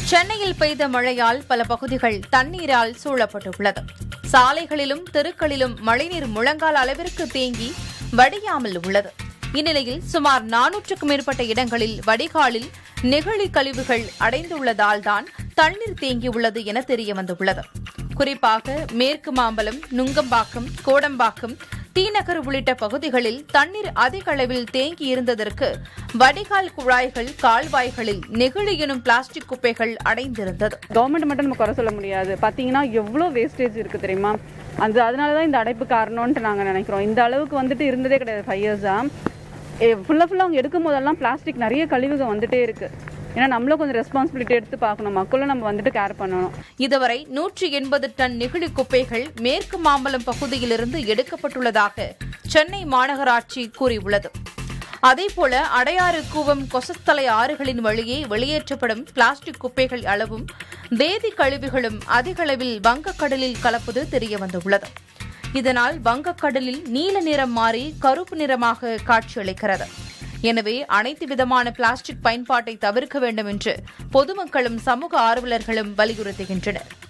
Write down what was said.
சென்னையில் பெய்த மழையால் பல பகுதிகள் தண்ணீரால் சூழப்பட்டுள்ளது சாலைகளிலும் தெருக்களிலும் மழைநீர் முழங்கால் அளவிற்கு தேங்கி வடியாமல் உள்ளது இந்நிலையில் சுமார் நானூற்றுக்கும் மேற்பட்ட இடங்களில் வடிகாலில் நெகிழி கழிவுகள் அடைந்துள்ளதால் தான் தண்ணீர் தேங்கியுள்ளது என தெரியவந்துள்ளது குறிப்பாக மேற்கு மாம்பலம் நுங்கம்பாக்கம் கோடம்பாக்கம் தீநகர் உள்ளிட்ட பகுதிகளில் தண்ணீர் அதிக அளவில் தேங்கி இருந்ததற்கு வடிகால் குழாய்கள் கால்வாய்களில் நெகிழி எனும் பிளாஸ்டிக் குப்பைகள் அடைந்திருந்தது கவர்மெண்ட் மட்டும் நம்ம குறை சொல்ல முடியாது பார்த்தீங்கன்னா எவ்வளோ வேஸ்டேஜ் இருக்குது தெரியுமா அந்த அதனால தான் இந்த அடைப்பு காரணம்ன்ட்டு நாங்கள் நினைக்கிறோம் இந்த அளவுக்கு வந்துட்டு இருந்ததே கிடையாது ஃபைவ் இயர்ஸாக ஃபுல்லாக ஃபுல்லாக அவங்க எடுக்கும் போதெல்லாம் பிளாஸ்டிக் நிறைய கழிவுகள் வந்துட்டே இருக்குது ஏன்னா நம்மளும் கொஞ்சம் ரெஸ்பான்சிபிலிட்டி எடுத்து பார்க்கணும் மக்களும் நம்ம வந்துட்டு கேர் பண்ணணும் இதுவரை நூற்றி எண்பது டன் நெகிழி குப்பைகள் மேற்கு மாம்பலம் பகுதியிலிருந்து எடுக்கப்பட்டுள்ளதாக சென்னை மாநகராட்சி கூறியுள்ளது அதேபோல அடையாறு கூவம் கொசஸ்தலை ஆறுகளின் வழியே வெளியேற்றப்படும் பிளாஸ்டிக் குப்பைகள் அளவும் வேதி கழிவுகளும் அதிக அளவில் வங்கக்கடலில் கலப்பது தெரியவந்துள்ளது இதனால் வங்கக்கடலில் நீல நிறம் மாறி கருப்பு நிறமாக காட்சியளிக்கிறது எனவே அனைத்து விதமான பிளாஸ்டிக் பயன்பாட்டை தவிர்க்க வேண்டும் என்று பொதுமக்களும் சமூக ஆர்வலர்களும் வலியுறுத்துகின்றனர்